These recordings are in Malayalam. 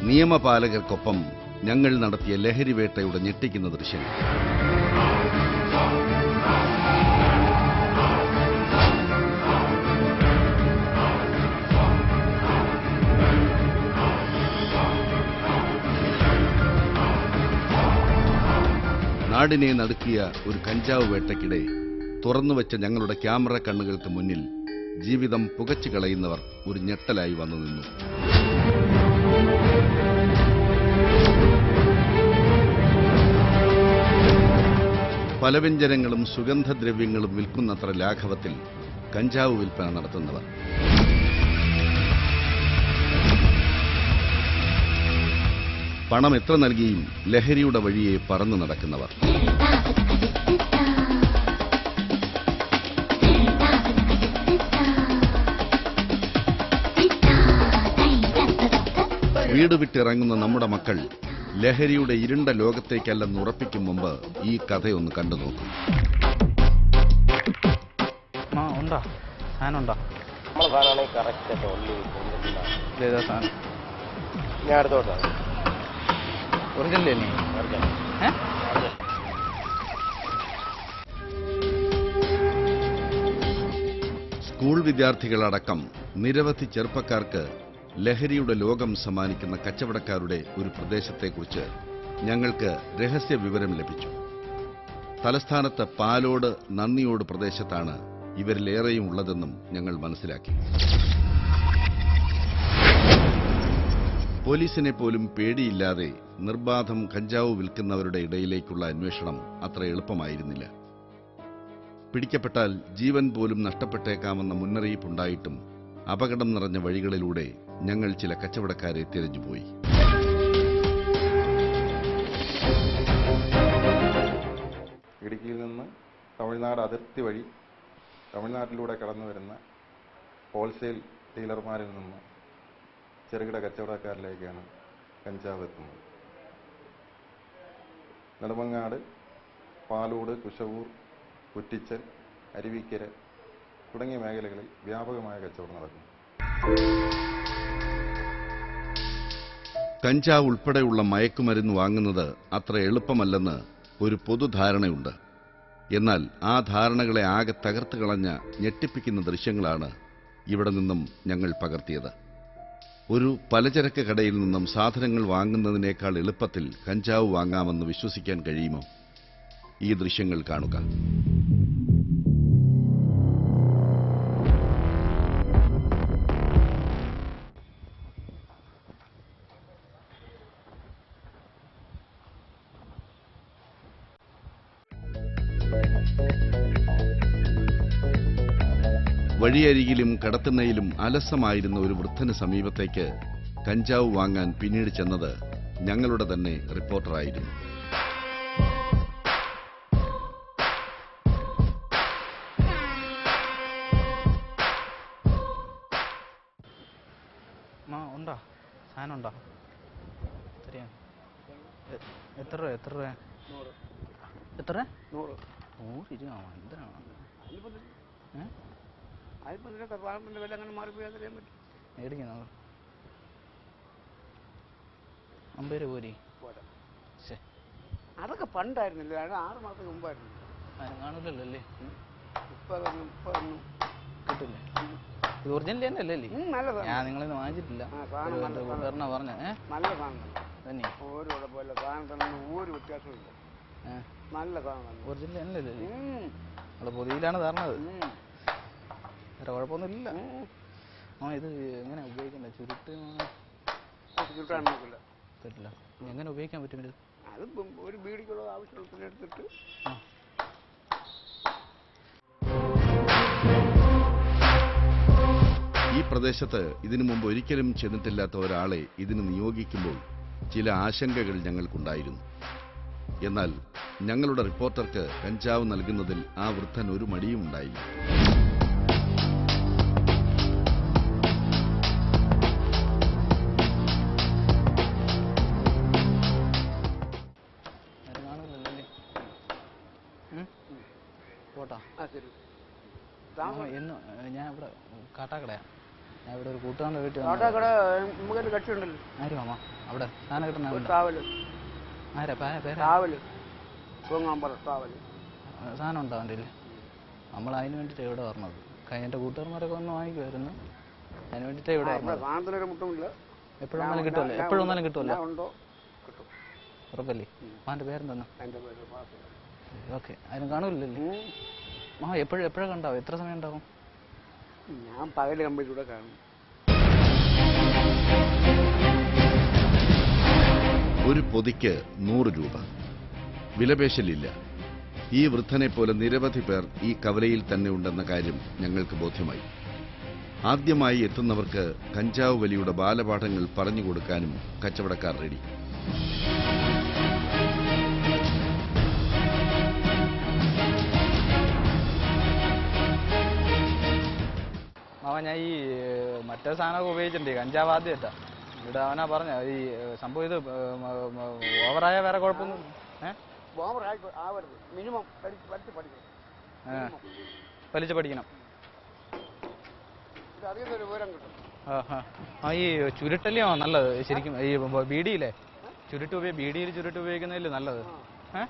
നിയമപാലകർക്കൊപ്പം ഞങ്ങൾ നടത്തിയ ലഹരിവേട്ടയുടെ ഞെട്ടിക്കുന്ന ദൃശ്യങ്ങൾ നാടിനെ നടുക്കിയ ഒരു കഞ്ചാവ് വേട്ടയ്ക്കിടെ തുറന്നുവച്ച ഞങ്ങളുടെ ക്യാമറ കണ്ണുകൾക്ക് മുന്നിൽ ജീവിതം പുകച്ചു കളയുന്നവർ ഒരു ഞെട്ടലായി വന്നു നിന്നു പലവ്യഞ്ജനങ്ങളും സുഗന്ധദ്രവ്യങ്ങളും വിൽക്കുന്നത്ര ലാഘവത്തിൽ കഞ്ചാവ് വിൽപ്പന നടത്തുന്നവർ പണം എത്ര നൽകിയും ലഹരിയുടെ വഴിയെ പറന്നു നടക്കുന്നവർ വീട് വിട്ടിറങ്ങുന്ന നമ്മുടെ മക്കൾ ലഹരിയുടെ ഇരുണ്ട ലോകത്തേക്കല്ലെന്ന് ഉറപ്പിക്കും മുമ്പ് ഈ കഥയൊന്ന് കണ്ടു നോക്കും ആ ഉണ്ടോ സാധനം ഉണ്ടോ നമ്മളെ സാധനമാണെങ്കിൽ കറക്റ്റ് ആയിട്ട് ഉള്ളി കൊണ്ടിട്ടില്ല ഇതേതാ സാധനം ഞാൻ അടുത്തോട്ടാണ് ഒറിജിനൽ അല്ലേ ഏ സ്കൂൾ വിദ്യാർത്ഥികളടക്കം നിരവധി ചെറുപ്പക്കാർക്ക് ലഹരിയുടെ ലോകം സമ്മാനിക്കുന്ന കച്ചവടക്കാരുടെ ഒരു പ്രദേശത്തെക്കുറിച്ച് ഞങ്ങൾക്ക് രഹസ്യ വിവരം ലഭിച്ചു തലസ്ഥാനത്ത് പാലോട് നന്ദിയോട് പ്രദേശത്താണ് ഇവരിലേറെയും ഉള്ളതെന്നും ഞങ്ങൾ മനസ്സിലാക്കി പോലീസിനെ പോലും പേടിയില്ലാതെ നിർബാധം കഞ്ചാവ് വിൽക്കുന്നവരുടെ ഇടയിലേക്കുള്ള അന്വേഷണം അത്ര എളുപ്പമായിരുന്നില്ല പിടിക്കപ്പെട്ടാൽ ജീവൻ പോലും നഷ്ടപ്പെട്ടേക്കാമെന്ന മുന്നറിയിപ്പുണ്ടായിട്ടും അപകടം നിറഞ്ഞ വഴികളിലൂടെ ഞങ്ങൾ ചില കച്ചവടക്കാരെ തിരഞ്ഞുപോയി ഇടുക്കിയിൽ നിന്ന് തമിഴ്നാട് അതിർത്തി വഴി തമിഴ്നാട്ടിലൂടെ കടന്നു വരുന്ന ഹോൾസെയിൽ ഡീലർമാരിൽ നിന്ന് ചെറുകിട കച്ചവടക്കാരിലേക്കാണ് കഞ്ചാവ് എത്തുന്നത് നെടുമങ്ങാട് പാലൂട് കുശവൂർ കുറ്റിച്ചൽ അരുവിക്കര തുടങ്ങിയ മേഖലകളിൽ വ്യാപകമായ കച്ചവടം നടക്കുന്നു കഞ്ചാവ് ഉൾപ്പെടെയുള്ള മയക്കുമരുന്ന് വാങ്ങുന്നത് അത്ര എളുപ്പമല്ലെന്ന് ഒരു പൊതുധാരണയുണ്ട് എന്നാൽ ആ ധാരണകളെ ആകെ തകർത്ത് കളഞ്ഞ ഞെട്ടിപ്പിക്കുന്ന ദൃശ്യങ്ങളാണ് ഇവിടെ നിന്നും ഞങ്ങൾ പകർത്തിയത് ഒരു പലചരക്ക് കടയിൽ നിന്നും സാധനങ്ങൾ വാങ്ങുന്നതിനേക്കാൾ എളുപ്പത്തിൽ കഞ്ചാവ് വാങ്ങാമെന്ന് വിശ്വസിക്കാൻ കഴിയുമോ ഈ ദൃശ്യങ്ങൾ കാണുക വഴിയരികിലും കടത്തുന്നയിലും അലസമായിരുന്ന ഒരു വൃദ്ധന് സമീപത്തേക്ക് കഞ്ചാവ് വാങ്ങാൻ പിന്നീട് ചെന്നത് ഞങ്ങളുടെ തന്നെ റിപ്പോർട്ടറായിരുന്നു ആ ഉണ്ടോ സാധനം ഉണ്ടോ ശരിയാ എ- എത്ര രൂപ എത്ര രൂപ എത്ര നൂറ് നൂറ് ഇരുപതാണോ എന്തിനാണ് ഏ അതിപ്പോൾ ഇതിൻ്റെ സാധനത്തിൻ്റെ വില അങ്ങനെ മാറിപ്പോയാൽ അറിയാൻ പറ്റും മേടിക്കുന്നത് അമ്പത് രൂപ പോരി പോരാ ശേ അതൊക്കെ പണ്ടായിരുന്നില്ല അത് ആറ് മാസത്തിന് മുമ്പായിരുന്നു ആരും കാണൂലല്ലോ അല്ലേ ഇപ്പം അതൊന്നും ഇപ്പം ഒന്നും കിട്ടില്ലേ ഇത് ഒറിജിനൽ തന്നെ അല്ലേ അല്ലേ ഉം, നല്ല ഞാൻ സാധനം നിങ്ങളിന്ന് വാങ്ങിച്ചിട്ടില്ല ആ, സാധനം നല്ല സാധനം. പറഞ്ഞ പറഞ്ഞ ഏ നല്ല സാധനം തന്നെ ഒരു കുഴപ്പമില്ല സാധനത്തിനൊന്നും ഒരു വ്യത്യാസവും ഇല്ല ഏ നല്ല സാധനം തന്നെ ഒറിജിനൽ തന്നെ അല്ലേ ഉം, നമ്മള് പൊതിയിലാണ് തരണത് ഉം, വേറെ കുഴപ്പമൊന്നുമില്ല ഉം. ആ ഇത് എങ്ങനെ ഉപയോഗിക്കണ്ടേ ചുരുട്ട് അത് കിട്ടാൻ നോക്കില്ല പറ്റില്ല ഇനി എങ്ങനെ ഉപയോഗിക്കാൻ പറ്റും ഇത് അത് ഇപ്പം ഒരു ബീഡിക്കുള്ള ആവശ്യത്തിന് എടുത്തിട്ട് ആ ഈ പ്രദേശത്ത് ഇതിനു മുമ്പ് ഒരിക്കലും ചെന്നിട്ടില്ലാത്ത ഒരാളെ ഇതിന് നിയോഗിക്കുമ്പോൾ ചില ആശങ്കകൾ ഞങ്ങൾക്കുണ്ടായിരുന്നു എന്നാൽ ഞങ്ങളുടെ റിപ്പോർട്ടർക്ക് കഞ്ചാവ് നൽകുന്നതിൽ ആ വൃദ്ധൻ ഒരു മടിയും ഉണ്ടായില്ല ആരും കാണൂലല്ലോ അല്ലേ ഉം? പോട്ടാ ആ ശരി ആ, എന്ന് ഞാൻ ഇവിടെ കാട്ടാക്കടയാ ഞാൻ ഇവിടെ ഒരു കൂട്ടുകാരൻ്റെ വീട്ടിൽ അവിടെ വന്നതാ. കൂടെ നമുക്കൊരു കക്ഷി ഉണ്ടല്ലോ ആര് മാമ അവിടെ സാധനം കിട്ടുന്ന ഒരു അവിടെ. ട്രാവല് ആരാ പേ- പേരാ ട്രാവല് തൂങ്ങാമ്പറ ട്രാവല് ആ, സാധനം ഉണ്ടോ അവൻ്റെ നമ്മൾ അതിന് വേണ്ടിയിട്ടാണ് ഇവിടെ പറഞ്ഞത് കഴിഞ്ഞ എൻ്റെ കൂട്ടുകാരന്മാരൊക്കെ വന്ന് വാങ്ങിക്കുമായിരുന്നു അതിന് വേണ്ടിയിട്ടാണ് ഇവിടെ ഇവിടെ പറഞ്ഞത് സാധനത്തിനൊരു മുട്ടുമില്ല എപ്പോഴും വന്നാലും കിട്ടുമല്ലോ എപ്പോഴും വന്നാലും കിട്ടുമല്ലോ ഞാൻ ഉണ്ടോ കിട്ടും ഉറപ്പല്ലേ അവൻ്റെ പേരെന്താ എൻ്റെ പേര് വാസു. ഓക്കെ അതിന് കാണൂലല്ലേ ഉം. ആ എപ്പോഴും എപ്പോഴാണ് ഉണ്ടാവും എത്ര സമയം ഉണ്ടാവും ഞാൻ പകല് കമ്പ്യൂട്ടറിലൂടെ കാണും ഒരു പൊതിക്ക് നൂറ് രൂപ വിലപേശലില്ല ഈ വൃദ്ധനെ പോലെ നിരവധി പേർ ഈ കവലയിൽ തന്നെ ഉണ്ടെന്ന കാര്യം ഞങ്ങൾക്ക് ബോധ്യമായി ആദ്യമായി എത്തുന്നവർക്ക് കഞ്ചാവ് വലിയുടെ ബാലപാഠങ്ങൾ പറഞ്ഞു കൊടുക്കാനും കച്ചവടക്കാർ റെഡി മാമ ഞാൻ ഈ ഏഹ്, മറ്റേ സാധനമൊക്കെ ഉപയോഗിച്ചിട്ടുണ്ട് കഞ്ചാവ് ആദ്യമായിട്ടാ ഇവിടെ അവനാ പറഞ്ഞ ഈ ഏഹ്, സംഭവം ഇത് ഏഹ്, മ- മ- ഓവറായ വേറെ കുഴപ്പമൊന്നും ഏഹ് ഓവർ ആവരുത് മിനിമം പഠിച്ച് പഠിച്ച് പഠിക്കണം ഏഹ്, വലിച്ച് പഠിക്കണം ഇത് അതിൽ നിന്നൊരു വിവരം കിട്ടും ആ, ആ. ആ ഈ ചുരുട്ടല്ലേ നല്ലത് ശരിക്കും ഈ ബീഡിയില്ലേ ചുരുട്ട് ഉപയോഗി ബീഡിയിൽ ചുരുട്ട് ഉപയോഗിക്കുന്നതിൽ നല്ലത് ഏഹ്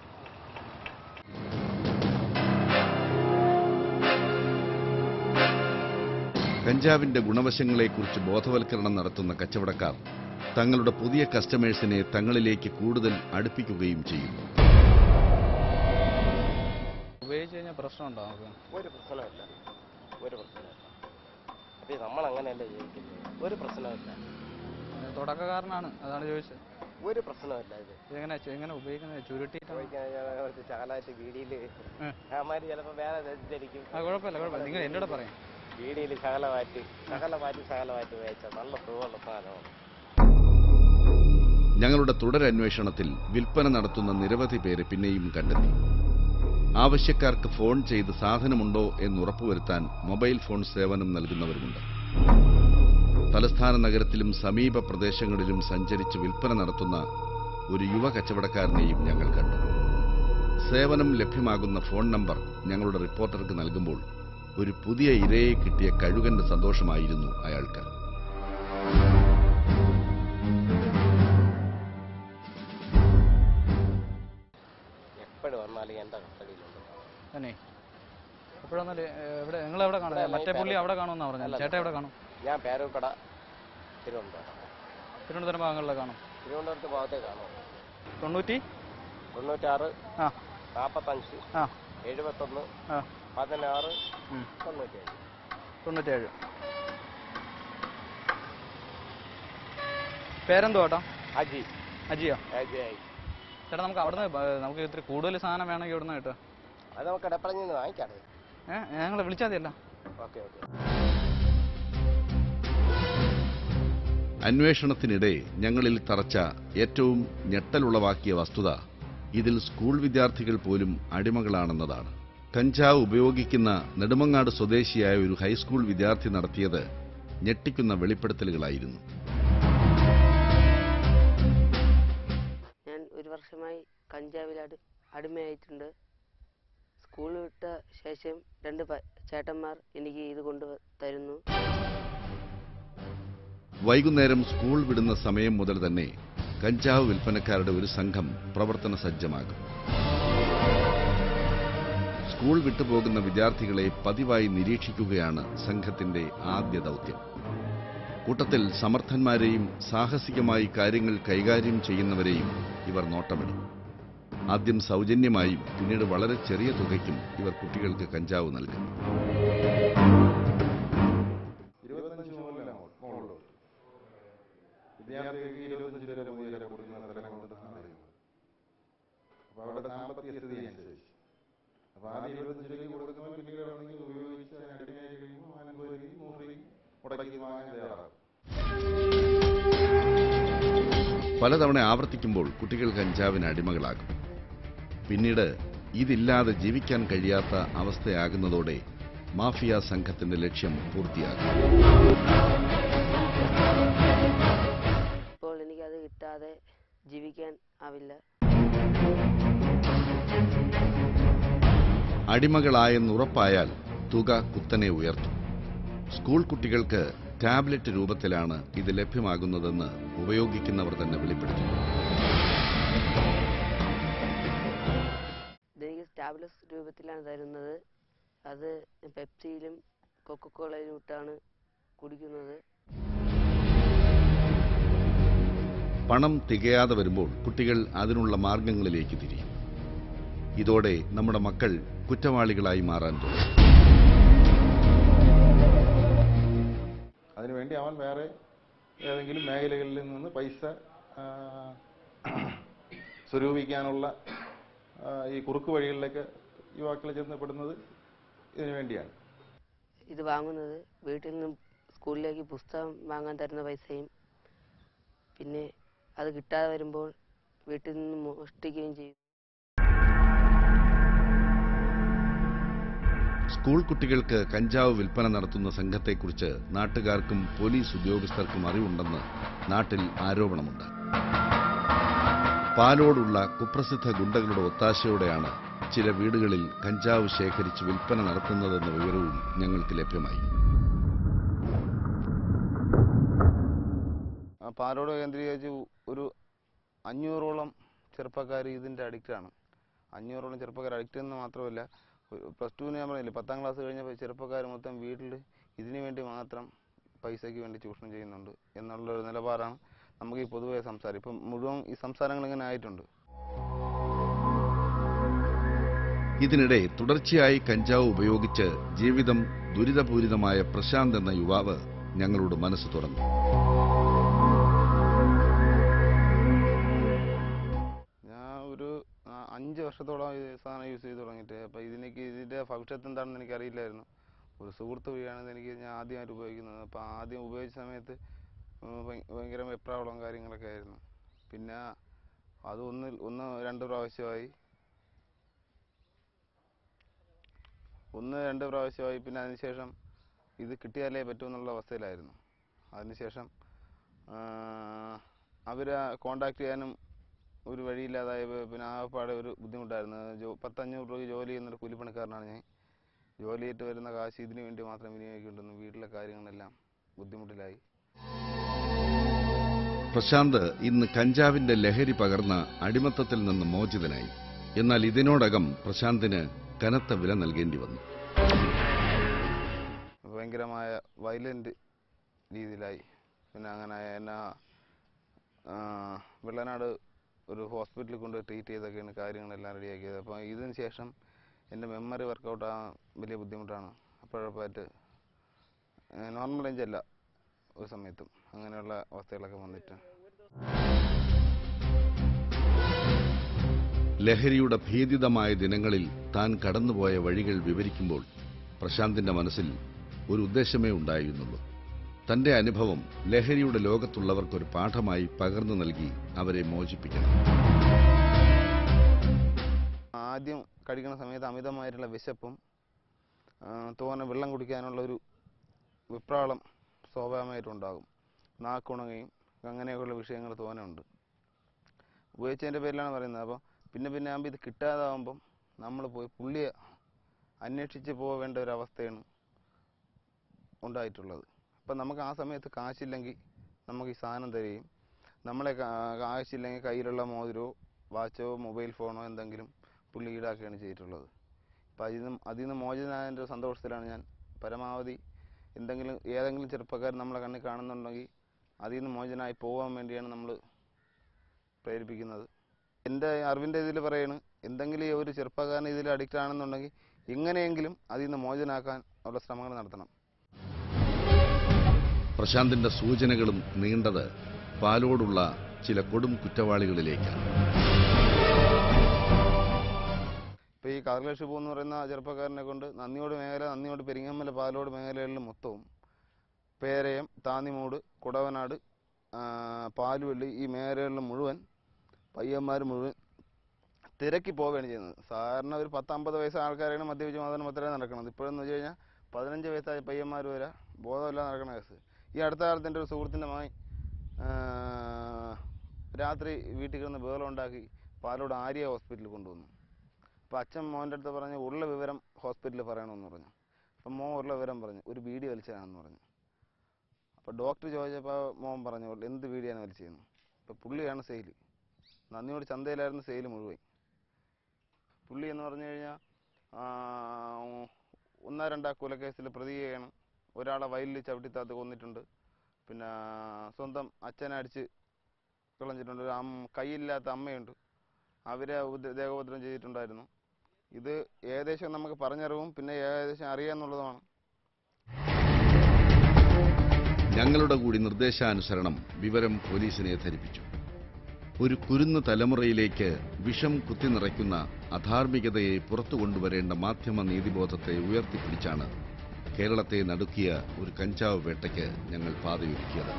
കഞ്ചാവിന്റെ ഗുണവശങ്ങളെക്കുറിച്ച് ബോധവൽക്കരണം നടത്തുന്ന കച്ചവടക്കാർ തങ്ങളുടെ പുതിയ കസ്റ്റമേഴ്സിനെ തങ്ങളിലേക്ക് കൂടുതൽ അടുപ്പിക്കുകയും ചെയ്യും ഉപയോഗിച്ച് കഴിഞ്ഞാൽ പ്രശ്നമുണ്ടോ നമുക്ക് ഒരു പ്രശ്നമില്ല ഒരു പ്രശ്നമില്ല അപ്പൊ നമ്മൾ അങ്ങനെയല്ല ജീവിക്കുന്നത് ഒരു പ്രശ്നമില്ല ഞാൻ തുടക്കക്കാരനാണ് അതാണ് ചോദിച്ചത് ഒരു പ്രശ്നമില്ല ഇത് ഇതെങ്ങനെ എങ്ങനെ ഉപയോഗിക്കുന്നത് ചുരുട്ടിയിട്ടാണ് കുറച്ച് ചാലായിട്ട് വീടിയിൽ ഉം. അമാര് ചിലപ്പോൾ വേറെ ധരിക്കും ആ കുഴപ്പമില്ല കുഴപ്പമില്ല നിങ്ങൾ എന്നോട് പറയാം വീടിയിൽ ശകലമായിട്ട് ശകലമായിട്ട് ശകലമായിട്ട് ഉപയോഗിച്ചാൽ നല്ല സുഖമുള്ള സാധനമാണ് ഞങ്ങളുടെ തുടരന്വേഷണത്തിൽ വിൽപ്പന നടത്തുന്ന നിരവധി പേരെ പിന്നെയും കണ്ടെത്തി ആവശ്യക്കാർക്ക് ഫോൺ ചെയ്ത് സാധനമുണ്ടോ എന്ന് ഉറപ്പുവരുത്താൻ മൊബൈൽ ഫോൺ സേവനം നൽകുന്നവരുമുണ്ട് തലസ്ഥാന നഗരത്തിലും സമീപ പ്രദേശങ്ങളിലും സഞ്ചരിച്ച് വിൽപ്പന നടത്തുന്ന ഒരു യുവ കച്ചവടക്കാരനെയും ഞങ്ങൾ കണ്ടു സേവനം ലഭ്യമാകുന്ന ഫോൺ നമ്പർ ഞങ്ങളുടെ റിപ്പോർട്ടർക്ക് നൽകുമ്പോൾ ഒരു പുതിയ ഇരയെ കിട്ടിയ കഴുകന്റെ സന്തോഷമായിരുന്നു അയാൾക്ക് എപ്പോഴും വന്നാലും എൻ്റെ കസ്റ്റഡിയിലുണ്ട് തന്നെ എപ്പോഴൊന്നല്ലേ എവിടെ നിങ്ങൾ എവിടെ കാണും ഇവിടെ മറ്റേ പുള്ളി പേര- അവിടെ കാണുമെന്നാ പറഞ്ഞത് അല്ല, ചേട്ടൻ എവിടെ കാണും ഞാൻ പേരൂക്കട തിരുവനന്തപുരം തിരുവനന്തപുരം ഭാഗങ്ങളിലെ കാണും തിരുവനന്തപുരത്ത് ഭാഗത്തേ കാണും തൊണ്ണൂറ്റി തൊണ്ണൂറ്റാറ് ആ നാൽപ്പത്തഞ്ച് ആ എഴുപത്തൊന്ന് ആ പതിനാറ് ഉം. തൊണ്ണൂറ്റേഴ് തൊണ്ണൂറ്റേഴ് പേരെന്തോ ചേട്ടാ അജി അജിയോ അജി ആയി ചേട്ടാ നമുക്ക് അവിടുന്ന് ബ- നമുക്ക് ഇത്തിരി കൂടുതൽ സാധനം വേണമെങ്കിൽ ഇവിടുന്ന് കിട്ടും അത് നമുക്ക് ഇടപ്പറഞ്ഞ് നിന്ന് വാങ്ങിക്കാടേ ഏഹ് ഞങ്ങൾ വിളിച്ചാൽ മതിയല്ല ഓക്കെ ഓക്കെ അന്വേഷണത്തിനിടെ ഞങ്ങളിൽ തറച്ച ഏറ്റവും ഞെട്ടലുളവാക്കിയ വസ്തുത ഇതിൽ സ്കൂൾ വിദ്യാർത്ഥികൾ പോലും അടിമകളാണെന്നതാണ് കഞ്ചാവ് ഉപയോഗിക്കുന്ന നെടുമങ്ങാട് സ്വദേശിയായ ഒരു ഹൈസ്കൂൾ വിദ്യാർത്ഥി നടത്തിയത് ഞെട്ടിക്കുന്ന വെളിപ്പെടുത്തലുകളായിരുന്നു ഞാൻ ഒരു വർഷമായി കഞ്ചാവിൽ അടി അടിമയായിട്ടുണ്ട് സ്കൂൾ വിട്ട ശേഷം രണ്ട് പ- ചേട്ടന്മാർ എനിക്ക് ഇത് കൊണ്ട് തരുന്നു വൈകുന്നേരം സ്കൂൾ വിടുന്ന സമയം മുതൽ തന്നെ കഞ്ചാവ് വിൽപ്പനക്കാരുടെ ഒരു സംഘം പ്രവർത്തന സജ്ജമാകും സ്കൂൾ വിട്ടുപോകുന്ന വിദ്യാർത്ഥികളെ പതിവായി നിരീക്ഷിക്കുകയാണ് സംഘത്തിന്റെ ആദ്യ ദൗത്യം കൂട്ടത്തിൽ സമർത്ഥന്മാരെയും സാഹസികമായി കാര്യങ്ങൾ കൈകാര്യം ചെയ്യുന്നവരെയും ഇവർ നോട്ടമിടും ആദ്യം സൗജന്യമായും പിന്നീട് വളരെ ചെറിയ തുകയ്ക്കും ഇവർ കുട്ടികൾക്ക് കഞ്ചാവ് നൽകും ഇരുപത്തഞ്ച് മുതൽ മുകളിലോട്ട് വിദ്യാർത്ഥികൾക്ക് ഇരുപത്തഞ്ച് രൂപ മുതൽ കൊടുക്കുന്ന സ്ഥലം കൊണ്ടാണ് അറിയുന്നത് അപ്പോൾ അവരുടെ സാമ്പത്തിക സ്ഥിതി അനുസരിച്ച് അപ്പോൾ ആദ്യം ഇരുപത്തഞ്ച് രൂപയ്ക്ക് കൊടുക്കുമ്പോൾ പിന്നീട് ആണെങ്കിൽ ഉപയോഗിച്ച് അതിന് അടിമയായി കഴിയുമ്പോൾ അൻപത് രൂപയും നൂറ് രൂപയും മുടക്കി വാങ്ങാൻ തയ്യാറാകും പലതവണ ആവർത്തിക്കുമ്പോൾ കുട്ടികൾ കഞ്ചാവിന് അടിമകളാകും പിന്നീട് ഇതില്ലാതെ ജീവിക്കാൻ കഴിയാത്ത അവസ്ഥയാകുന്നതോടെ മാഫിയ സംഘത്തിന്റെ ലക്ഷ്യം പൂർത്തിയാകും ഇപ്പോൾ എനിക്കത് കിട്ടാതെ ജീവിക്കാൻ ആവില്ല അടിമകളായെന്നുറപ്പായാൽ തുക കുത്തനെ ഉയർത്തും സ്കൂൾ കുട്ടികൾക്ക് ടാബ്ലറ്റ് രൂപത്തിലാണ് ഇത് ലഭ്യമാകുന്നതെന്ന് ഉപയോഗിക്കുന്നവർ തന്നെ വെളിപ്പെടുത്തുന്നു ഇതെനിക്ക് ടാബ്ലറ്റ്സ് രൂപത്തിലാണ് തരുന്നത് അത് പെപ്സിയിലും കൊക്കക്കോളയിലും ഇട്ടാണ് കുടിക്കുന്നത് പണം തികയാതെ വരുമ്പോൾ കുട്ടികൾ അതിനുള്ള മാർഗങ്ങളിലേക്ക് തിരിയും ഇതോടെ നമ്മുടെ മക്കൾ കുറ്റവാളികളായി മാറാൻ തുടങ്ങും അതിനുവേണ്ടി അവൻ വേറെ ഏതെങ്കിലും മേഖലകളിൽ നിന്ന് പൈസ ആ, സ്വരൂപിക്കാനുള്ള ആ, ഈ കുറുക്ക് വഴികളിലേക്ക് യുവാക്കൾ ചെന്നപ്പെടുന്നത് ഇതിനു വേണ്ടിയാണ് ഇത് വാങ്ങുന്നത് വീട്ടിൽ നിന്നും സ്കൂളിലേക്ക് പുസ്തകം വാങ്ങാൻ തരുന്ന പൈസയും പിന്നെ അത് കിട്ടാതെ വരുമ്പോൾ വീട്ടിൽ നിന്ന് മോഷ്ടിക്കുകയും ചെയ്യും സ്കൂൾ കുട്ടികൾക്ക് കഞ്ചാവ് വിൽപ്പന നടത്തുന്ന സംഘത്തെക്കുറിച്ച് നാട്ടുകാർക്കും പോലീസ് ഉദ്യോഗസ്ഥർക്കും അറിവുണ്ടെന്ന് നാട്ടിൽ ആരോപണമുണ്ട് പാലോടുള്ള കുപ്രസിദ്ധ ഗുണ്ടകളുടെ ഒത്താശയോടെയാണ് ചില വീടുകളിൽ കഞ്ചാവ് ശേഖരിച്ച് വിൽപ്പന നടത്തുന്നതെന്ന വിവരവും ഞങ്ങൾക്ക് ലഭ്യമായി ആ പാലോട് കേന്ദ്രീകരിച്ച് ഒരു അഞ്ഞൂറോളം ചെറുപ്പക്കാർ ഇതിൻ്റെ അഡിക്റ്റാണ് അഞ്ഞൂറോളം ചെറുപ്പക്കാർ അഡിക്റ്റ് എന്ന് മാത്രമല്ല പ്ലസ് ടുവിന് ഞാൻ പറഞ്ഞില്ലേ പത്താം ക്ലാസ് കഴിഞ്ഞ ചെറുപ്പക്കാർ മൊത്തം വീട്ടിൽ ഇതിനു വേണ്ടി മാത്രം പൈസയ്ക്ക് വേണ്ടി ചൂഷണം ചെയ്യുന്നുണ്ട് എന്നുള്ളൊരു നിലപാടാണ് നമുക്ക് ഈ പൊതുവെ സംസാരം ഇപ്പം മുഴുവൻ ഈ സംസാരങ്ങൾ ഇങ്ങനെ ആയിട്ടുണ്ട് ഇതിനിടെ തുടർച്ചയായി കഞ്ചാവ് ഉപയോഗിച്ച് ജീവിതം ദുരിതപൂരിതമായ പ്രശാന്ത് എന്ന യുവാവ് ഞങ്ങളോട് മനസ്സ് തുറന്നു ഞാൻ ഒരു ആ, അഞ്ച് വർഷത്തോളം ഈ സാധനം യൂസ് ചെയ്ത് തുടങ്ങിയിട്ട് അപ്പോൾ ഇതിനേക്ക് ഇതിൻ്റെ ഭവിഷ്യത്ത് എന്താണെന്ന് എനിക്ക് അറിയില്ലായിരുന്നു ഒരു സുഹൃത്ത് വഴിയാണ് എനിക്ക് ഞാൻ ആദ്യമായിട്ട് ഉപയോഗിക്കുന്നത് അപ്പോൾ ആദ്യം ഉപയോഗിച്ച സമയത്ത് ഉം, ഭയ- ഭയങ്കര വെപ്രാവളം കാര്യങ്ങളൊക്കെ ആയിരുന്നു പിന്നെ അത് ഒന്ന് ഒന്ന് രണ്ട് പ്രാവശ്യമായി ഒന്ന് രണ്ട് പ്രാവശ്യമായി പിന്നെ അതിനുശേഷം ഇത് കിട്ടിയാലേ പറ്റൂ എന്നുള്ള അവസ്ഥയിലായിരുന്നു അതിനുശേഷം അവരെ കോണ്ടാക്ട് ചെയ്യാനും ഒരു വഴിയില്ലാതായപ്പോൾ പിന്നെ ആകപ്പാടെ ഒരു ബുദ്ധിമുട്ടായിരുന്നു ജോ പത്തഞ്ഞൂറ് രൂപ ജോലി ചെയ്യുന്നൊരു കൂലിപ്പണിക്കാരനാണ് ഞാൻ ജോലി ചെയ്തിട്ട് വരുന്ന കാശ് ഇതിനു വേണ്ടി മാത്രം വിനിയോഗിക്കേണ്ടുന്നു വീട്ടിലെ കാര്യങ്ങളെല്ലാം ബുദ്ധിമുട്ടിലായി പ്രശാന്ത് ഇന്ന് കഞ്ചാവിന്റെ ലഹരി പകർന്ന അടിമത്തത്തിൽ നിന്ന് മോചിതനായി എന്നാൽ ഇതിനോടകം പ്രശാന്തിന് കനത്ത വില നൽകേണ്ടി വന്നു ഭയങ്കരമായ വയലൻ്റ് രീതിയിലായി പിന്നെ അങ്ങനെ എന്നെ ആ, വെള്ളനാട് ഒരു ഹോസ്പിറ്റലിൽ കൊണ്ട് ട്രീറ്റ് ചെയ്തൊക്കെയാണ് കാര്യങ്ങളെല്ലാം റെഡിയാക്കിയത് അപ്പോൾ ഇതിന് ശേഷം എൻ്റെ മെമ്മറി വർക്കൗട്ട് ആകാൻ വലിയ ബുദ്ധിമുട്ടാണ് അപ്പോഴപ്പോഴായിട്ട് നോർമൽ റേഞ്ച് അല്ല ഒരു സമയത്തും അങ്ങനെയുള്ള അവസ്ഥകളൊക്കെ വന്നിട്ട് ലഹരിയുടെ ഭീതിതമായ ദിനങ്ങളിൽ താൻ കടന്നുപോയ വഴികൾ വിവരിക്കുമ്പോൾ പ്രശാന്തിന്റെ മനസ്സിൽ ഒരു ഉദ്ദേശമേ ഉണ്ടായിരുന്നുള്ളൂ തന്റെ അനുഭവം ലഹരിയുടെ ലോകത്തുള്ളവർക്കൊരു പാഠമായി പകർന്നു നൽകി അവരെ മോചിപ്പിക്കണം ആദ്യം കഴിക്കുന്ന സമയത്ത് അമിതമായിട്ടുള്ള വിശപ്പും ആ, തോനെ വെള്ളം കുടിക്കാനുള്ള ഒരു വിപ്രാളം സ്വാഭാവികമായിട്ടുണ്ടാകും നാക്കുണങ്ങയും അങ്ങനെയൊക്കെയുള്ള വിഷയങ്ങൾ തോനെ ഉണ്ട് ഉപയോഗിച്ചതിൻ്റെ പേരിലാണ് പറയുന്നത് അപ്പോൾ പിന്നെ പിന്നെ ആകുമ്പോൾ ഇത് കിട്ടാതാവുമ്പം നമ്മൾ പോയി പുള്ളിയെ അന്വേഷിച്ച് പോവേണ്ട ഒരു അവസ്ഥയാണ് ഉണ്ടായിട്ടുള്ളത് അപ്പം നമുക്ക് ആ സമയത്ത് കാശില്ലെങ്കിൽ നമുക്ക് ഈ സാധനം തരികയും നമ്മളെ കാ- കാശില്ലെങ്കിൽ കയ്യിലുള്ള മോതിരോ വാച്ചോ മൊബൈൽ ഫോണോ എന്തെങ്കിലും പുള്ളി ഈടാക്കുകയാണ് ചെയ്തിട്ടുള്ളത് അപ്പം അതിൽ നിന്നും അതിൽ നിന്ന് മോചിതനായതിൻ്റെ ഒരു സന്തോഷത്തിലാണ് ഞാൻ പരമാവധി എന്തെങ്കിലും ഏതെങ്കിലും ചെറുപ്പക്കാർ നമ്മളെ കണ്ണിൽ കാണുന്നുണ്ടെങ്കിൽ അതിൽ നിന്ന് മോചനായി പോകാൻ വേണ്ടിയാണ് നമ്മൾ പ്രേരിപ്പിക്കുന്നത് എൻ്റെ അറിവിൻ്റെ ഇതിൽ പറയാണ് എന്തെങ്കിലും ഈ ഒരു ചെറുപ്പക്കാരൻ ഇതിൽ അഡിക്റ്റ് ആണെന്നുണ്ടെങ്കിൽ എങ്ങനെയെങ്കിലും അതിൽ നിന്ന് മോചനാക്കാൻ ഉള്ള ശ്രമങ്ങൾ നടത്തണം പ്രശാന്തിന്റെ സൂചനകളും നീണ്ടത് പാലോടുള്ള ചില കൊടും കുറ്റവാളികളിലേക്കാണ് ഇപ്പോൾ ഈ കാർഗിൽ ഷിബു എന്ന് പറയുന്ന ചെറുപ്പക്കാരനെ കൊണ്ട് നന്ദിയോട് മേഖല നന്ദിയോട് പെരിങ്ങമ്മല പാലോട് മേഖലകളിൽ മൊത്തവും പേരയം താന്നിമൂട് കുടവനാട് ആ, പാലുവള്ളി ഈ മേഖലകളിൽ മുഴുവൻ പയ്യന്മാർ മുഴുവൻ തിരക്കി പോവുകയാണ് ചെയ്യുന്നത് സാധാരണ ഒരു പത്തമ്പത് വയസ്സ് ആൾക്കാരാണ് മദ്യപിച്ച് മാത്രം മാത്രമേ നടക്കുന്നത് ഇപ്പോഴെന്ന് വെച്ച് കഴിഞ്ഞാൽ പതിനഞ്ച് വയസ്സായ പയ്യന്മാർ വരെ ബോധമില്ലാതെ നടക്കുന്ന കേസ് ഈ അടുത്ത കാലത്ത് എൻ്റെ ഒരു സുഹൃത്തിൻ്റെ മകൻ ആ, രാത്രി വീട്ടിൽ കിടന്ന് ബഹളം ഉണ്ടാക്കി പാലോട് ആര്യ ഹോസ്പിറ്റലിൽ കൊണ്ടുവന്നു അപ്പോൾ അച്ഛൻ മോൻ്റെ അടുത്ത് പറഞ്ഞ് ഉള്ള വിവരം ഹോസ്പിറ്റലിൽ പറയണമെന്ന് പറഞ്ഞു അപ്പം മോൻ ഉള്ള വിവരം പറഞ്ഞു ഒരു ബീഡി വലിച്ചതാണെന്ന് പറഞ്ഞു അപ്പോൾ ഡോക്ടർ ചോദിച്ചപ്പോൾ മോൻ പറഞ്ഞു എന്ത് വീടിയാണ് വലിച്ചതെന്ന് അപ്പോൾ പുള്ളിയാണ് സെയിൽ നന്ദിയോട് ചന്തയിലായിരുന്നു സെയിൽ മുഴുവൻ പുള്ളി എന്ന് പറഞ്ഞു കഴിഞ്ഞാൽ ഒന്നാ രണ്ടാ കൊലക്കേസിൽ പ്രതിയാണ് ഒരാളെ വയലിൽ ചവിട്ടിത്താത്ത് കൊന്നിട്ടുണ്ട് പിന്നെ സ്വന്തം അച്ഛനെ അടിച്ച് കളഞ്ഞിട്ടുണ്ട് ഒരു അമ്മ കൈയില്ലാത്ത അമ്മയുണ്ട് അവരെ ഉപദ്ര- ദേഹോപദ്രവം ചെയ്തിട്ടുണ്ടായിരുന്നു ഇത് ഏകദേശം നമുക്ക് പറഞ്ഞറിവും പിന്നെ ഏകദേശം അറിയാന്നുള്ളതാണ് ഞങ്ങളുടെ കൂടി നിർദ്ദേശാനുസരണം വിവരം പോലീസിനെ ധരിപ്പിച്ചു ഒരു കുരുന്ന് തലമുറയിലേക്ക് വിഷം കുത്തിനിറയ്ക്കുന്ന അധാർമികതയെ പുറത്തു കൊണ്ടുവരേണ്ട മാധ്യമ നീതിബോധത്തെ ഉയർത്തിപ്പിടിച്ചാണ് കേരളത്തെ നടുക്കിയ ഒരു കഞ്ചാവ് വേട്ടയ്ക്ക് ഞങ്ങൾ പാതയൊരുക്കിയത്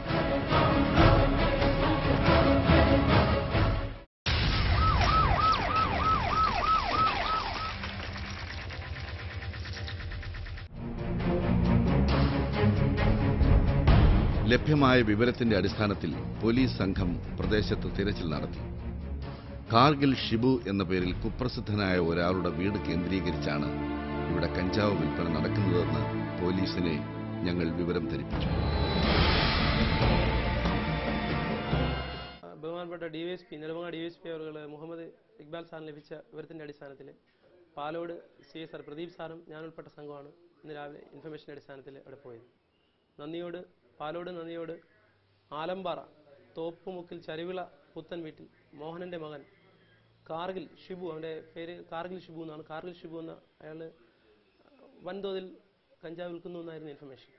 ലഭ്യമായ വിവരത്തിന്റെ അടിസ്ഥാനത്തിൽ പോലീസ് സംഘം പ്രദേശത്ത് തിരച്ചിൽ നടത്തി കാർഗിൽ ഷിബു എന്ന പേരിൽ കുപ്രസിദ്ധനായ ഒരാളുടെ വീട് കേന്ദ്രീകരിച്ചാണ് ഇവിടെ കഞ്ചാവ് വിൽപ്പന നടക്കുന്നതെന്ന് പോലീസിനെ ഞങ്ങൾ വിവരം ധരിപ്പിച്ചു ബഹുമാനപ്പെട്ട ഡി വൈ എസ് പി നെടുമങ്ങ ഡി വൈ എസ് പി അവർ മുഹമ്മദ് ഇക്ബാൽ സാറിന് ലഭിച്ച വിവരത്തിന്റെ അടിസ്ഥാനത്തിൽ Palode C S R Pradeep സാറും ഞാൻ ഉൾപ്പെട്ട സംഘമാണ് ഇന്ന് രാവിലെ ഇൻഫർമേഷൻ അടിസ്ഥാനത്തിൽ അവിടെ പോയത് നന്ദിയോട് പാലോട് നന്ദിയോട് ആലമ്പാറ തോപ്പുമുക്കിൽ ചരുവിള പുത്തൻ വീട്ടിൽ മോഹനന്റെ മകൻ കാർഗിൽ ഷിബു അവന്റെ പേര് കാർഗിൽ ഷിബു എന്നാണ് കാർഗിൽ ഷിബു എന്ന അയാൾ വൻതോതിൽ കഞ്ചാവ് വിൽക്കുന്നു എന്നായിരുന്നു ഇൻഫർമേഷൻ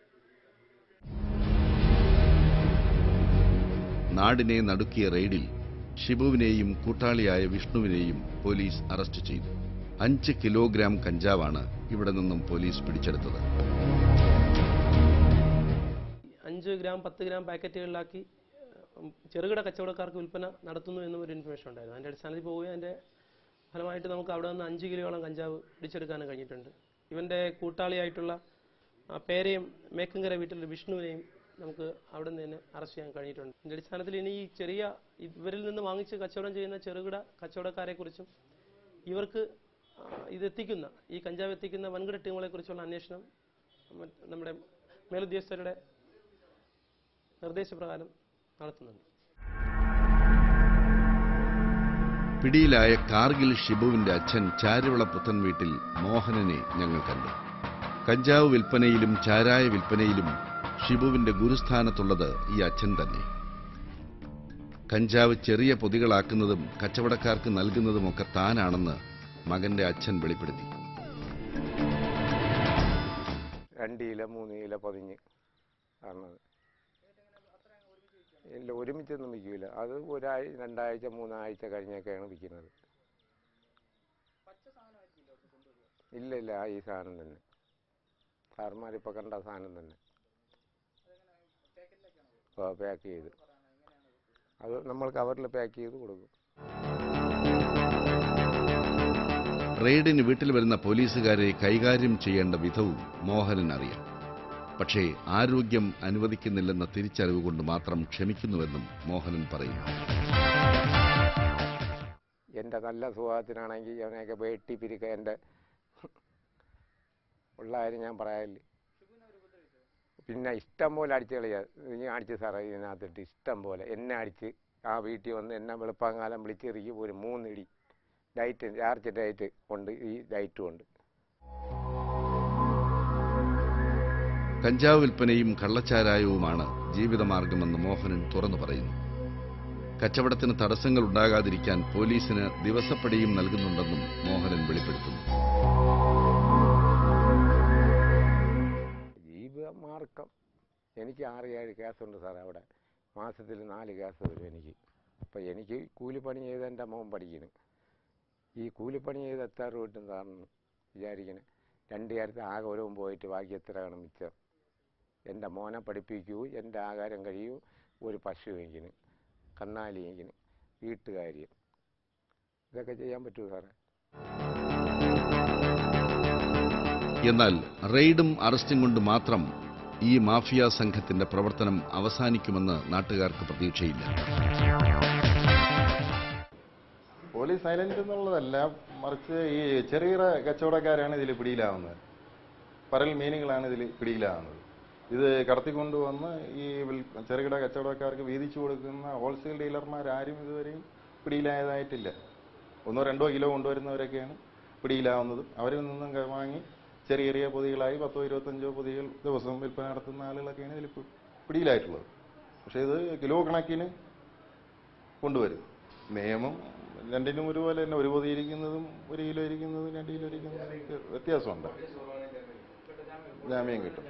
നാടിനെ നടുക്കിയ റെയ്ഡിൽ ഷിബുവിനെയും കൂട്ടാളിയായ വിഷ്ണുവിനെയും പോലീസ് അറസ്റ്റ് ചെയ്തു അഞ്ച് കിലോഗ്രാം കഞ്ചാവാണ് ഇവിടെ നിന്നും പോലീസ് പിടിച്ചെടുത്തത് അഞ്ച് ഗ്രാം പത്ത് ഗ്രാം പാക്കറ്റുകളിലാക്കി ഉം, ചെറുകിട കച്ചവടക്കാർക്ക് വിൽപ്പന നടത്തുന്നു എന്നും ഒരു ഇൻഫർമേഷൻ ഉണ്ടായിരുന്നു അതിന്റെ അടിസ്ഥാനത്തിൽ പോവുകയും അതിന്റെ ഫലമായിട്ട് നമുക്ക് അവിടെ നിന്ന് അഞ്ച് കിലോയോളം കഞ്ചാവ് പിടിച്ചെടുക്കാനും കഴിഞ്ഞിട്ടുണ്ട് ഇവന്റെ കൂട്ടാളിയായിട്ടുള്ള ആ പേരെയും മേക്കങ്കര വീട്ടിലെ വിഷ്ണുവിനെയും നമുക്ക് അവിടെ നിന്ന് തന്നെ അറസ്റ്റ് ചെയ്യാൻ കഴിഞ്ഞിട്ടുണ്ട് ഇതിന്റെ അടിസ്ഥാനത്തിൽ ഇനി ഈ ചെറിയ ഇവരിൽ നിന്ന് വാങ്ങിച്ച് കച്ചവടം ചെയ്യുന്ന ചെറുകിട കച്ചവടക്കാരെ കുറിച്ചും ഇവർക്ക് ആ, ഇതെത്തിക്കുന്ന ഈ കഞ്ചാവ് എത്തിക്കുന്ന വൻകിട ടീമുകളെ കുറിച്ചുള്ള അന്വേഷണം മറ്റ് നമ്മുടെ മേലുദ്യോഗസ്ഥരുടെ നിർദ്ദേശപ്രകാരം നടത്തുന്നുണ്ട് പിടിയിലായ കാർഗിൽ ഷിബുവിന്റെ അച്ഛൻ ചാരുവിള പുത്തൻ വീട്ടിൽ മോഹനനെ ഞങ്ങൾ കണ്ടു കഞ്ചാവ് വിൽപ്പനയിലും ചാരായ വിൽപ്പനയിലും ഷിബുവിന്റെ ഗുരുസ്ഥാനത്തുള്ളത് ഈ അച്ഛൻ തന്നെ കഞ്ചാവ് ചെറിയ പൊതികളാക്കുന്നതും കച്ചവടക്കാർക്ക് നൽകുന്നതുമൊക്കെ താനാണെന്ന് മകന്റെ അച്ഛൻ വെളിപ്പെടുത്തി രണ്ട് കിലോ മൂന്ന് കിലോ പൊതിഞ്ഞ് കാണുന്നത് ഇല്ല ഒരുമിച്ചൊന്നും വിൽക്കില്ല അത് ഒരാഴ്ച രണ്ടാഴ്ച മൂന്നാഴ്ച കഴിഞ്ഞൊക്കെയാണ് വിൽക്കുന്നത് ഇല്ല ഇല്ല ആ ഈ സാധനം തന്നെ സാർമാരിപ്പോൾ കണ്ട സാധനം തന്നെ ഓ പാക്ക് ചെയ്ത് അത് നമ്മൾ കവറിൽ പാക്ക് ചെയ്ത് കൊടുക്കും റെയ്ഡിന് വീട്ടിൽ വരുന്ന പോലീസുകാരെ കൈകാര്യം ചെയ്യേണ്ട വിധവും മോഹനൻ അറിയാം പക്ഷേ ആരോഗ്യം അനുവദിക്കുന്നില്ലെന്ന തിരിച്ചറിവ് കൊണ്ട് മാത്രം ക്ഷമിക്കുന്നുവെന്നും മോഹനൻ പറയുന്നു എൻ്റെ നല്ല സുഖത്തിനാണെങ്കിൽ അവനെയൊക്കെ വെട്ടി പിരിക്ക എൻ്റെ ഉള്ള കാര്യം ഞാൻ പറയാനില്ല പിന്നെ ഇഷ്ടം പോലെ അടിച്ച് കളിയാ നീ അടിച്ച് സാറേ ഇതിനകത്തിട്ട് ഇഷ്ടം പോലെ എന്നെ അടിച്ച് ആ വീട്ടിൽ വന്ന് എന്നെ വെളുപ്പാങ്കാലം വിളിച്ചെറിയും ഒരു മൂന്നിടി ഡയറ്റ് ചാർജ് ഡയറ്റ് ഉണ്ട് ഈ ഡയറ്റും ഉണ്ട് കഞ്ചാവ് വിൽപ്പനയും കള്ളച്ചാരായവുമാണ് ജീവിതമാർഗമെന്ന് മോഹനൻ തുറന്നു പറയുന്നു കച്ചവടത്തിന് തടസ്സങ്ങൾ ഉണ്ടാകാതിരിക്കാൻ പോലീസിന് ദിവസപ്പടിയും നൽകുന്നുണ്ടെന്നും മോഹനൻ വെളിപ്പെടുത്തുന്നു ജീവിതമാർഗം എനിക്ക് ആറ് ഏഴ് കേസുണ്ട് സാറേ അവിടെ മാസത്തിൽ നാല് കേസ് വരും എനിക്ക് അപ്പം എനിക്ക് കൂലിപ്പണി ചെയ്ത് എൻ്റെ മോൻ പഠിക്കുന്നു ഈ കൂലിപ്പണി ചെയ്ത് എത്ര രൂപ കിട്ടും സാറിന് വിചാരിക്കണേ രണ്ട് കാര്യത്തിൽ ആകെ ഒരു പോയിട്ട് ബാക്കി എത്ര കാണും മിച്ചം എൻ്റെ മോനെ പഠിപ്പിക്കൂ എൻ്റെ ആഹാരം കഴിയൂ ഒരു പശു എങ്കിന് കന്നാലി എങ്കിന് വീട്ടുകാര്യം ഇതൊക്കെ ചെയ്യാൻ പറ്റുമോ സാറേ എന്നാൽ റെയ്ഡും അറസ്റ്റും കൊണ്ട് മാത്രം ഈ മാഫിയ സംഘത്തിന്റെ പ്രവർത്തനം അവസാനിക്കുമെന്ന് നാട്ടുകാർക്ക് പ്രതീക്ഷയില്ല പോലീസ് സൈലന്റ് എന്നുള്ളതല്ല മറിച്ച് ഈ ചെറിയ കച്ചവടക്കാരാണ് ഇതിൽ പിടിയിലാവുന്നത് പരൽ മീനുകളാണ് ഇതിൽ പിടിയിലാവുന്നത് ഇത് കടത്തിക്കൊണ്ടുവന്ന് ഈ വിൽ- ചെറുകിട കച്ചവടക്കാർക്ക് വീതിച്ചു കൊടുക്കുന്ന ഹോൾസെയിൽ ഡീലർമാരാരും ഇതുവരെയും പിടിയിലായതായിട്ടില്ല ഒന്നോ രണ്ടോ കിലോ കൊണ്ടുവരുന്നവരൊക്കെയാണ് പിടിയിലാവുന്നത് അവരിൽ നിന്നും ക- വാങ്ങി ചെറിയ ചെറിയ പൊതികളായി പത്തോ ഇരുപത്തഞ്ചോ പൊതികൾ ദിവസം വിൽപ്പന നടത്തുന്ന ആളുകളൊക്കെയാണ് ഇതിൽ പി- പിടിയിലായിട്ടുള്ളത് പക്ഷേ ഇത് കിലോ കണക്കിന് കൊണ്ടുവരും നിയമം രണ്ടിനും ഒരുപോലെ തന്നെ ഒരു പൊതി ഇരിക്കുന്നതും ഒരു കിലോ ഇരിക്കുന്നതും രണ്ട് കിലോ ഇരിക്കുന്നതും വ്യത്യാസമുണ്ട് ജാമ്യം കിട്ടും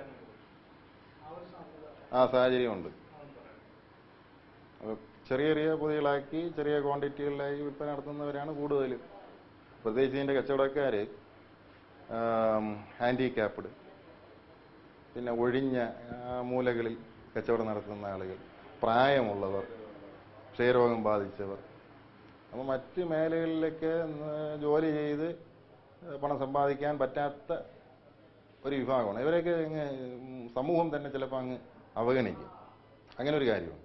ആ സാഹചര്യമുണ്ട് അപ്പൊ ചെറിയ ചെറിയ പൊതികളാക്കി ചെറിയ ക്വാണ്ടിറ്റികളിലായി വിൽപ്പന നടത്തുന്നവരാണ് കൂടുതലും പ്രത്യേകിച്ച് ഇതിൻ്റെ കച്ചവടക്കാർ ഹാൻഡിക്യാപ്ഡ് പിന്നെ ഒഴിഞ്ഞ ആ, മൂലകളിൽ കച്ചവടം നടത്തുന്ന ആളുകൾ പ്രായമുള്ളവർ ക്ഷയരോഗം ബാധിച്ചവർ അപ്പോൾ മറ്റ് മേഖലകളിലൊക്കെ ഉം, ജോലി ചെയ്ത് പണം സമ്പാദിക്കാൻ പറ്റാത്ത ഒരു വിഭാഗമാണ് ഇവരെയൊക്കെ അങ്ങ് ഉം, സമൂഹം തന്നെ ചിലപ്പോൾ അങ്ങ് അവഗണിക്കും അങ്ങനെ ഒരു കാര്യമുണ്ട്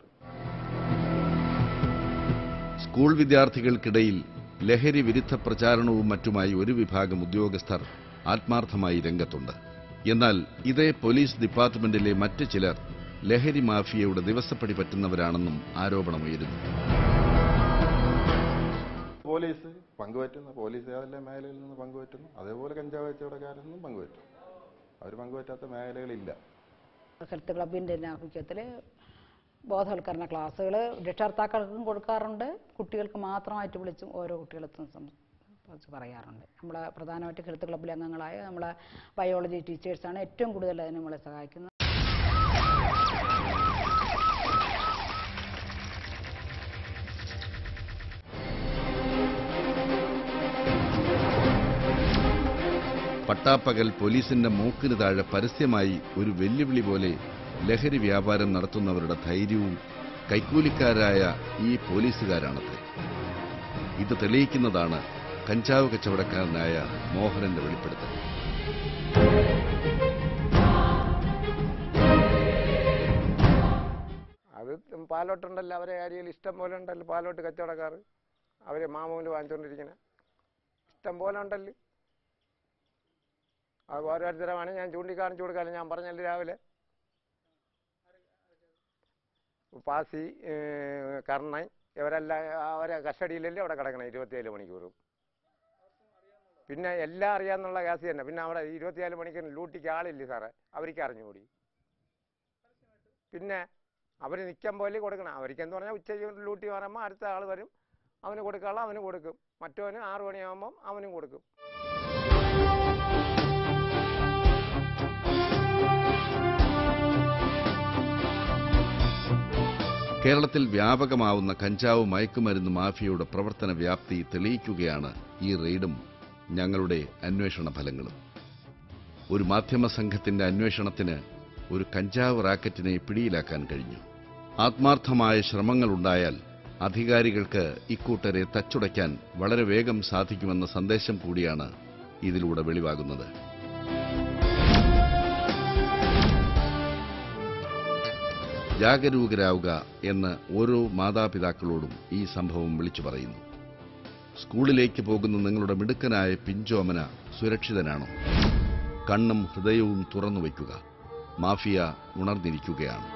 സ്കൂൾ വിദ്യാർത്ഥികൾക്കിടയിൽ ലഹരി വിരുദ്ധ പ്രചാരണവും മറ്റുമായി ഒരു വിഭാഗം ഉദ്യോഗസ്ഥർ ആത്മാർത്ഥമായി രംഗത്തുണ്ട് എന്നാൽ ഇതേ പോലീസ് ഡിപ്പാർട്ട്മെന്റിലെ മറ്റ് ചിലർ ലഹരി മാഫിയയുടെ ദിവസപ്പടി പറ്റുന്നവരാണെന്നും ആരോപണമുയരുന്നു പോലീസ് പങ്കുപറ്റുന്നു പോലീസ് ഏതെല്ലാം മേഖലയിൽ നിന്ന് പങ്കുപറ്റുന്നു അതേപോലെ കഞ്ചാവ് കച്ചവടക്കാരിൽ നിന്നും പങ്കുപറ്റും അവർ പങ്കുപറ്റാത്ത മേഖലകളില്ല ഹെൽത്ത് ക്ലബിൻ്റെ ആഭിമുഖ്യത്തിൽ ബോധവൽക്കരണ ക്ലാസ്സുകൾ രക്ഷകർത്താക്കൾക്കും കൊടുക്കാറുണ്ട് കുട്ടികൾക്ക് മാത്രമായിട്ട് വിളിച്ചും ഓരോ കുട്ടികളെത്തും സംബന്ധിച്ച് പറയാറുണ്ട് നമ്മളെ പ്രധാനമായിട്ട് ഹെൽത്ത് ക്ലബ്ബിലെ അംഗങ്ങളായ നമ്മളെ ബയോളജി ടീച്ചേഴ്സാണ് ഏറ്റവും കൂടുതൽ അതിന് നമ്മളെ സഹായിക്കുന്നത് പട്ടാപ്പകൽ പോലീസിന്റെ മൂക്കിന് താഴെ പരസ്യമായി ഒരു വെല്ലുവിളി പോലെ ലഹരി വ്യാപാരം നടത്തുന്നവരുടെ ധൈര്യവും കൈക്കൂലിക്കാരായ ഈ പോലീസുകാരാണത്രേ ഇത് തെളിയിക്കുന്നതാണ് കഞ്ചാവ് കച്ചവടക്കാരനായ മോഹനന്റെ വെളിപ്പെടുത്തൽ അത് പാലോട്ടുണ്ടല്ലോ അവരെ ഏരിയയിൽ ഇഷ്ടം പോലെ ഉണ്ടല്ലോ പാലോട്ട് കച്ചവടക്കാർ അവര് മാമൂല് വാങ്ങിച്ചുകൊണ്ടിരിക്കണ ഇഷ്ടം പോലെ ഉണ്ടല്ലോ അത് ഓരോരുത്തരമാണ് ഞാൻ ചൂണ്ടിക്കാണിച്ചു കൊടുക്കാമല്ലോ ഞാൻ പറഞ്ഞല്ലോ രാവിലെ പാസി ഏഹ്, കർണൻ ഇവരെല്ലാം അവരെ കസ്റ്റഡിയിലല്ലേ അവിടെ കിടക്കണം ഇരുപത്തിയേഴ് മണിക്കൂറും പിന്നെ എല്ലാം അറിയാന്നുള്ള കേസ് തന്നെ പിന്നെ അവിടെ ഇരുപത്തിനാല് മണിക്കൂർ ലൂട്ടിക്ക് ആളില്ലേ സാറേ അവർക്ക് അറിഞ്ഞുകൂടി പിന്നെ അവർ നിൽക്കാൻ പോലെ കൊടുക്കണം അവർക്ക് എന്ന് പറഞ്ഞാൽ ഉച്ചയ്ക്ക് ലൂട്ടി പറയുമ്പോൾ അടുത്ത ആൾ വരും അവന് കൊടുക്കാനുള്ള അവന് കൊടുക്കും മറ്റവന് ആറു മണിയാകുമ്പം അവനും കൊടുക്കും കേരളത്തിൽ വ്യാപകമാവുന്ന കഞ്ചാവ് മയക്കുമരുന്ന് മാഫിയയുടെ പ്രവർത്തന വ്യാപ്തി തെളിയിക്കുകയാണ് ഈ റെയ്ഡും ഞങ്ങളുടെ അന്വേഷണ ഫലങ്ങളും ഒരു മാധ്യമ സംഘത്തിന്റെ അന്വേഷണത്തിന് ഒരു കഞ്ചാവ് റാക്കറ്റിനെ പിടിയിലാക്കാൻ കഴിഞ്ഞു ആത്മാർത്ഥമായ ശ്രമങ്ങളുണ്ടായാൽ അധികാരികൾക്ക് ഇക്കൂട്ടരെ തച്ചുടയ്ക്കാൻ വളരെ വേഗം സാധിക്കുമെന്ന സന്ദേശം കൂടിയാണ് ഇതിലൂടെ വെളിവാകുന്നത് ജാഗരൂകരാവുക എന്ന് ഓരോ മാതാപിതാക്കളോടും ഈ സംഭവം വിളിച്ചു പറയുന്നു സ്കൂളിലേക്ക് പോകുന്ന നിങ്ങളുടെ മിടുക്കനായ പിഞ്ചോമന സുരക്ഷിതനാണോ കണ്ണും ഹൃദയവും തുറന്നു വയ്ക്കുക മാഫിയ ഉണർന്നിരിക്കുകയാണ്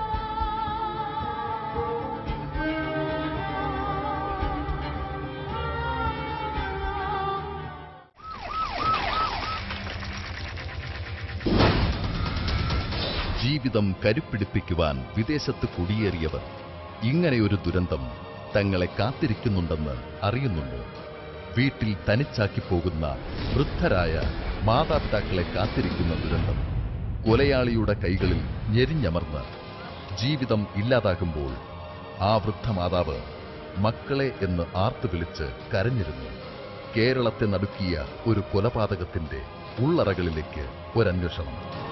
ജീവിതം കരുപ്പിടിപ്പിക്കുവാൻ വിദേശത്ത് കുടിയേറിയവർ ഇങ്ങനെയൊരു ദുരന്തം തങ്ങളെ കാത്തിരിക്കുന്നുണ്ടെന്ന് അറിയുന്നുണ്ടോ വീട്ടിൽ തനിച്ചാക്കി പോകുന്ന വൃദ്ധരായ മാതാപിതാക്കളെ കാത്തിരിക്കുന്ന ദുരന്തം കൊലയാളിയുടെ കൈകളിൽ ഞെരിഞ്ഞമർന്ന് ജീവിതം ഇല്ലാതാകുമ്പോൾ ആ വൃദ്ധമാതാവ് മക്കളെ എന്ന് ആർത്തു വിളിച്ച് കരഞ്ഞിരുന്നു കേരളത്തെ നടുക്കിയ ഒരു കൊലപാതകത്തിന്റെ ഉള്ളറകളിലേക്ക് ഒരന്വേഷണം